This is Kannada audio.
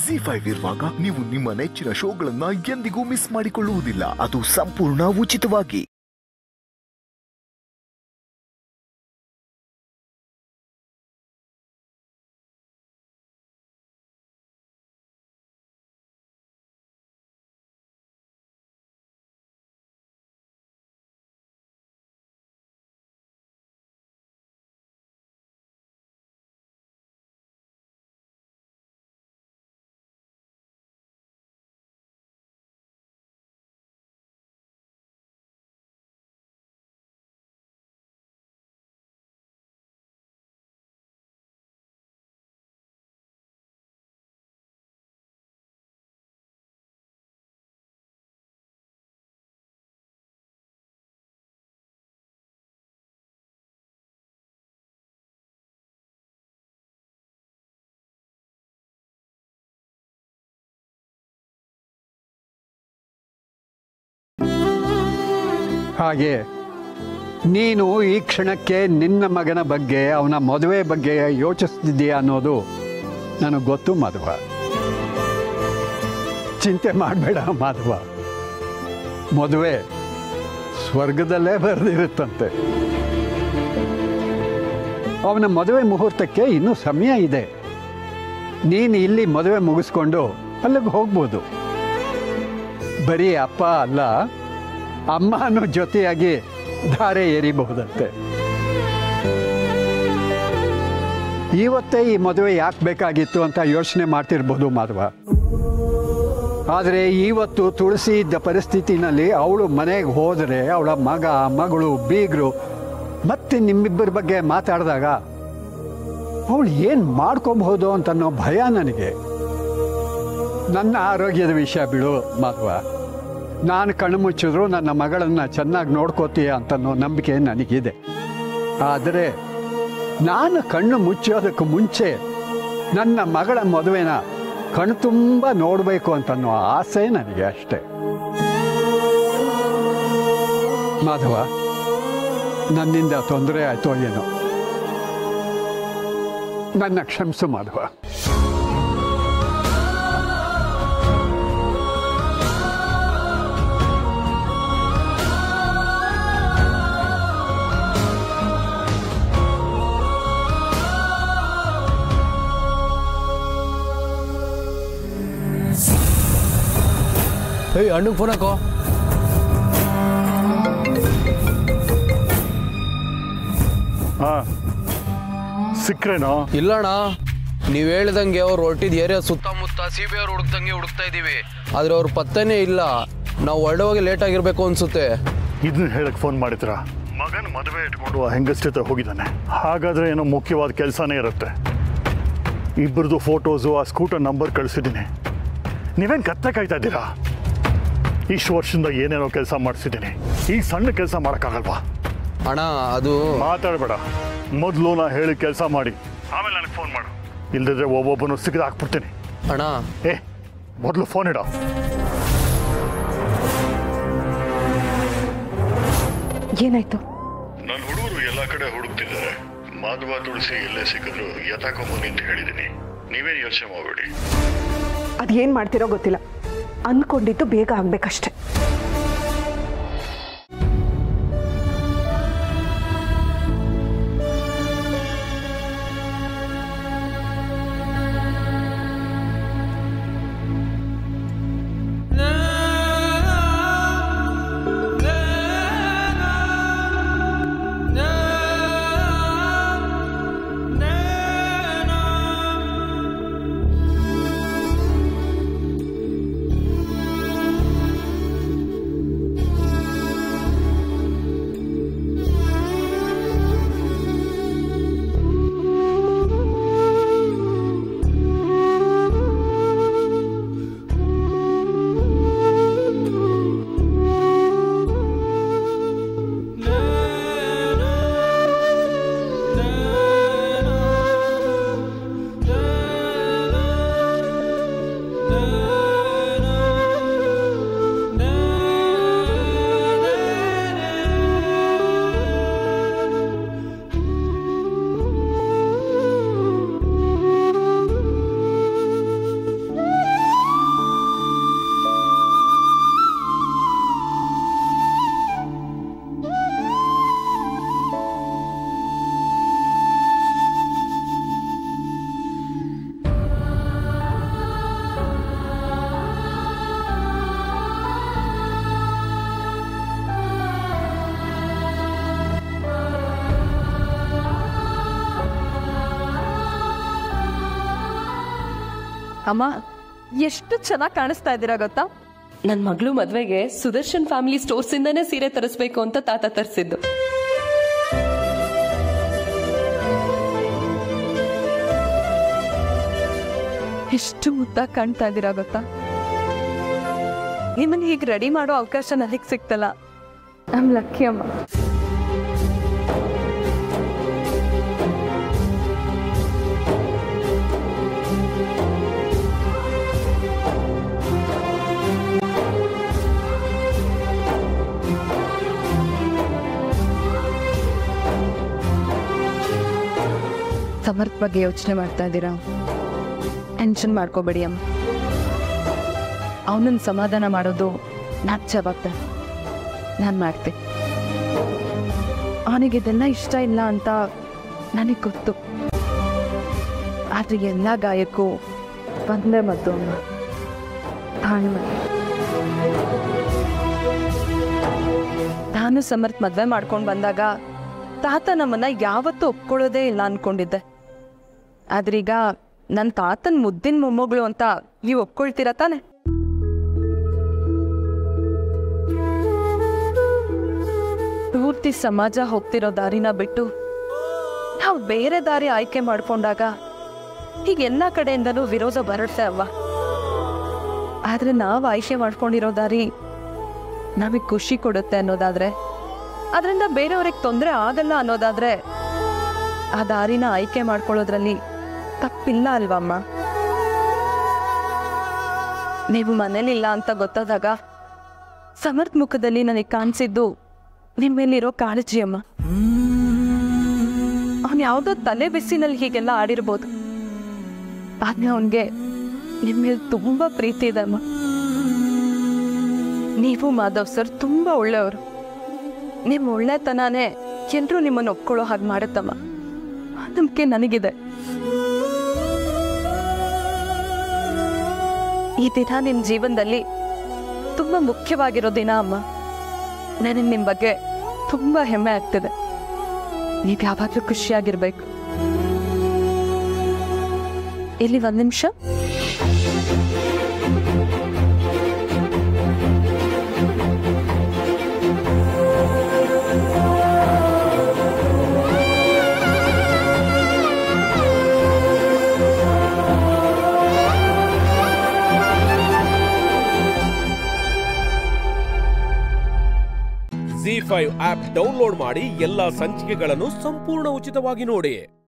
ಜಿ ಫೈವ್ ಇರುವಾಗ ನೀವು ನಿಮ್ಮ ನೆಚ್ಚಿನ ಶೋಗಳನ್ನ ಎಂದಿಗೂ ಮಿಸ್ ಮಾಡಿಕೊಳ್ಳುವುದಿಲ್ಲ ಅದು ಸಂಪೂರ್ಣ ಉಚಿತವಾಗಿ ಹಾಗೆ ನೀನು ಈ ಕ್ಷಣಕ್ಕೆ ನಿನ್ನ ಮಗನ ಬಗ್ಗೆ ಅವನ ಮದುವೆ ಬಗ್ಗೆ ಯೋಚಿಸ್ತಿದ್ದೀಯ ಅನ್ನೋದು ನನಗೆ ಗೊತ್ತು ಮಾಧವ ಚಿಂತೆ ಮಾಡಬೇಡ ಮಾಧವ ಮದುವೆ ಸ್ವರ್ಗದಲ್ಲೇ ಬರೆದಿರುತ್ತಂತೆ ಅವನ ಮದುವೆ ಮುಹೂರ್ತಕ್ಕೆ ಇನ್ನೂ ಸಮಯ ಇದೆ ನೀನು ಇಲ್ಲಿ ಮದುವೆ ಮುಗಿಸ್ಕೊಂಡು ಅಲ್ಲಿಗೆ ಹೋಗ್ಬೋದು ಬರೀ ಅಪ್ಪ ಅಲ್ಲ ಅಮ್ಮನೂ ಜೊತೆಯಾಗಿ ಧಾರೆ ಎರಿಬಹುದಂತೆ ಇವತ್ತೇ ಈ ಮದುವೆ ಯಾಕೆ ಬೇಕಾಗಿತ್ತು ಅಂತ ಯೋಚನೆ ಮಾಡ್ತಿರ್ಬೋದು ಮಾಧವ ಆದರೆ ಇವತ್ತು ತುಳಸಿ ಇದ್ದ ಪರಿಸ್ಥಿತಿನಲ್ಲಿ ಅವಳು ಮನೆಗೆ ಹೋದರೆ ಅವಳ ಮಗ ಮಗಳು ಬೀಗರು ಮತ್ತೆ ನಿಮ್ಮಿಬ್ಬರ ಬಗ್ಗೆ ಮಾತಾಡಿದಾಗ ಅವಳು ಏನು ಮಾಡ್ಕೊಬಹುದು ಅಂತನ್ನೋ ಭಯ ನನಗೆ ನನ್ನ ಆರೋಗ್ಯದ ವಿಷಯ ಬಿಡು ಮಾಧವ ನಾನು ಕಣ್ಣು ಮುಚ್ಚಿದ್ರು ನನ್ನ ಮಗಳನ್ನು ಚೆನ್ನಾಗಿ ನೋಡ್ಕೋತೀಯ ಅಂತನ್ನೋ ನಂಬಿಕೆ ನನಗಿದೆ ಆದರೆ ನಾನು ಕಣ್ಣು ಮುಚ್ಚೋದಕ್ಕೆ ಮುಂಚೆ ನನ್ನ ಮಗಳ ಮದುವೆನ ಕಣ್ಣು ತುಂಬ ನೋಡಬೇಕು ಅಂತನ್ನೋ ಆಸೆ ನನಗೆ ಅಷ್ಟೆ ಮಾಧವ ನನ್ನಿಂದ ತೊಂದರೆ ಆಯ್ತೋ ಏನೋ ನನ್ನ ಕ್ಷಮಿಸು ಮಾಧವ ಏಯ್ ಅಣ್ಣಗೆ ಫೋನ್ ಹಾಕೋ ಹಾಂ ಸಿಕ್ರೇನೋ ಇಲ್ಲಣ್ಣ ನೀವು ಹೇಳ್ದಂಗೆ ಅವ್ರು ಹೊರಟಿದ ಏರಿಯಾ ಸುತ್ತಮುತ್ತ ಸಿ ಬಿ ಅವ್ರು ಹುಡುಕ್ದಂಗೆ ಹುಡುಕ್ತಾ ಇದೀವಿ ಆದ್ರೆ ಅವ್ರ ಪತ್ತೆನೇ ಇಲ್ಲ ನಾವು ಹೊರಡುವಾಗ ಲೇಟ್ ಆಗಿರ್ಬೇಕು ಅನ್ಸುತ್ತೆ ಇದನ್ನ ಹೇಳಕ್ ಫೋನ್ ಮಾಡಿದ್ರ ಮಗನ ಮದುವೆ ಇಟ್ಕೊಂಡು ಆ ಹೆಂಗಸ್ ಜೊತೆ ಹೋಗಿದ್ದಾನೆ ಹಾಗಾದ್ರೆ ಏನೋ ಮುಖ್ಯವಾದ ಕೆಲಸನೇ ಇರುತ್ತೆ ಇಬ್ಬರದು ಫೋಟೋಸು ಆ ಸ್ಕೂಟರ್ ನಂಬರ್ ಕಳಿಸಿದ್ದೀನಿ ನೀವೇನು ಕತ್ತೆ ಕಾಯ್ತಾ ಇದ್ದೀರಾ ಇಷ್ಟು ವರ್ಷದಿಂದ ಏನೇನೋ ಕೆಲಸ ಮಾಡಿಸಿದ್ದೀನಿ ಈ ಸಣ್ಣ ಕೆಲಸ ಮಾಡೋಕ್ಕಾಗಲ್ವಾ ಅಣ್ಣ ಅದು ಮಾತಾಡಬೇಡ ಮೊದಲು ನಾ ಹೇಳಿ ಕೆಲಸ ಮಾಡಿ ಆಮೇಲೆ ನನಗೆ ಫೋನ್ ಮಾಡು ಇಲ್ದಿದ್ರೆ ಒಬ್ಬೊಬ್ಬನು ಸಿಗದ ಹಾಕ್ಬಿಡ್ತೀನಿ ಅಣ್ಣ ಏ ಮೊದಲು ಫೋನ್ ಇಡ ಏನಾಯ್ತು ನನ್ನ ಹುಡುಗರು ಎಲ್ಲ ಕಡೆ ಹುಡುಕ್ತಿದ್ದಾರೆ ಮಾಧವ ತುಳಸಿ ಎಲ್ಲೇ ಸಿಕ್ಕಿದ್ರು ಯಥಾಕೊಂಬನಿ ಅಂತ ಹೇಳಿದ್ದೀನಿ ನೀವೇನು ಯೋಚನೆ ಮಾಡಬೇಡಿ ಅದೇನ್ ಮಾಡ್ತಿರೋ ಗೊತ್ತಿಲ್ಲ ಅನ್ಕೊಂಡಿದ್ದು ಬೇಗ ಆಗ್ಬೇಕಷ್ಟೆ ಅಮ್ಮ ಎಷ್ಟು ಚೆನ್ನಾಗಿ ಕಾಣಿಸ್ತಾ ಇದ್ದೀರಾ ಗೊತ್ತಾ ನನ್ನ ಮಗಳು ಮದ್ವೆಗೆ ಸುದರ್ಶನ್ ಫ್ಯಾಮಿಲಿ ಸ್ಟೋರ್ಸ್ ಇಂದಾನೇ ಸೀರೆ ತರಿಸ್ಬೇಕು ಅಂತ ತಾತ ತರಿಸಿದ್ದು ಎಷ್ಟು ಮುದ್ದಾಗಿ ಕಾಣ್ತಾ ಇದ್ದೀರಾ ಗೊತ್ತಾ ನಿಮ್ಮನ್ನ ಹೀಗೆ ರೆಡಿ ಮಾಡೋ ಅವಕಾಶ ನನಗೆ ಸಿಕ್ತಲ್ಲ ಐಮ್ ಲಕ್ಕಿ ಅಮ್ಮ ಸಮರ್ಥ ಬಗ್ಗೆ ಯೋಚನೆ ಮಾಡ್ತಾ ಇದ್ದೀರಾ ಟೆನ್ಷನ್ ಮಾಡ್ಕೋಬೇಡಿ ಅಮ್ಮ ಅವನನ್ನ ಸಮಾಧಾನ ಮಾಡೋದು ನನ್ನ ಜವಾಬ್ದಾರಿ ನಾನು ಮಾಡ್ತೀನಿ ಅವನಿಗೆ ಇದೆಲ್ಲ ಇಷ್ಟ ಇಲ್ಲ ಅಂತ ನನಗೆ ಗೊತ್ತು ಆದರೆ ಎಲ್ಲ ಗಾಯಕ್ಕೂ ಒಂದೇ ಮದ್ದು ಅಮ್ಮ ತಾಳ್ಮೆ ನಾನು ಸಮರ್ಥ ಮದುವೆ ಮಾಡ್ಕೊಂಡು ಬಂದಾಗ ತಾತ ನಮ್ಮನ್ನ ಯಾವತ್ತೂ ಒಪ್ಕೊಳ್ಳೋದೇ ಇಲ್ಲ ಅನ್ಕೊಂಡಿದ್ದೆ ಆದ್ರೀಗ ನನ್ನ ತಾತನ ಮುದ್ದಿನ ಮೊಮ್ಮಗಳು ಅಂತ ನೀವು ಒಪ್ಕೊಳ್ತೀರಾ ತಾನೆ ಪೂರ್ತಿ ಸಮಾಜ ಹೋಗ್ತಿರೋ ದಾರಿನ ಬಿಟ್ಟು ನಾವು ಬೇರೆ ದಾರಿ ಆಯ್ಕೆ ಮಾಡ್ಕೊಂಡಾಗ ಹೀಗೆ ಎಲ್ಲ ಕಡೆಯಿಂದಲೂ ವಿರೋಧ ಬರುತ್ತೆ ಅಲ್ವಾ ಆದ್ರೆ ನಾವು ಆಯ್ಕೆ ಮಾಡ್ಕೊಂಡಿರೋ ದಾರಿ ನಮಗೆ ಖುಷಿ ಕೊಡುತ್ತೆ ಅನ್ನೋದಾದ್ರೆ ಅದರಿಂದ ಬೇರೆಯವ್ರಿಗೆ ತೊಂದರೆ ಆಗಲ್ಲ ಅನ್ನೋದಾದ್ರೆ ಆ ದಾರಿನ ಆಯ್ಕೆ ಮಾಡ್ಕೊಳ್ಳೋದ್ರಲ್ಲಿ ತಪ್ಪಿಲ್ಲ ಅಲ್ವಮ್ಮ ನೀವು ಮನೇಲಿಲ್ಲ ಅಂತ ಗೊತ್ತಾದಾಗ ಸಮರ್ಥ ಮುಖದಲ್ಲಿ ನನಗೆ ಕಾಣಿಸಿದ್ದು ನಿಮ್ಮ ಮೇಲಿರೋ ಕಾಳಜಿ ಅಮ್ಮ ಅವನು ಯಾವುದೋ ತಲೆ ಬಿಸಿನಲ್ಲಿ ಹೀಗೆಲ್ಲ ಆಡಿರ್ಬೋದು ಆದ್ರೆ ಅವನಿಗೆ ನಿಮ್ಮ ಮೇಲೆ ತುಂಬಾ ಪ್ರೀತಿ ಇದೆ ಅಮ್ಮ ನೀವು ಮಾಧವ್ ಸರ್ ತುಂಬಾ ಒಳ್ಳೆಯವರು ನಿಮ್ಮ ಒಳ್ಳೆತನನೇ ಎಲ್ಲರೂ ನಿಮ್ಮನ್ನು ಒಪ್ಕೊಳ್ಳೋ ಹಾಗೆ ಮಾಡುತ್ತಮ್ಮ ಆ ನಂಬಿಕೆ ನನಗಿದೆ ಈ ದಿನ ನಿಮ್ಮ ಜೀವನದಲ್ಲಿ ತುಂಬಾ ಮುಖ್ಯವಾಗಿರೋ ದಿನ ಅಮ್ಮ ನನಗೆ ನಿಮ್ಮ ಬಗ್ಗೆ ತುಂಬಾ ಹೆಮ್ಮೆ ಆಗ್ತಿದೆ ನೀವು ಯಾವಾಗಲೂ ಖುಷಿಯಾಗಿರ್ಬೇಕು ಇಲ್ಲಿ ಒಂದ್ ನಿಮಿಷ ಜಿ ಫೈವ್ ಆಪ್ ಡೌನ್ಲೋಡ್ ಮಾಡಿ ಎಲ್ಲಾ ಸಂಚಿಕೆಗಳನ್ನು ಸಂಪೂರ್ಣ ಉಚಿತವಾಗಿ ನೋಡಿ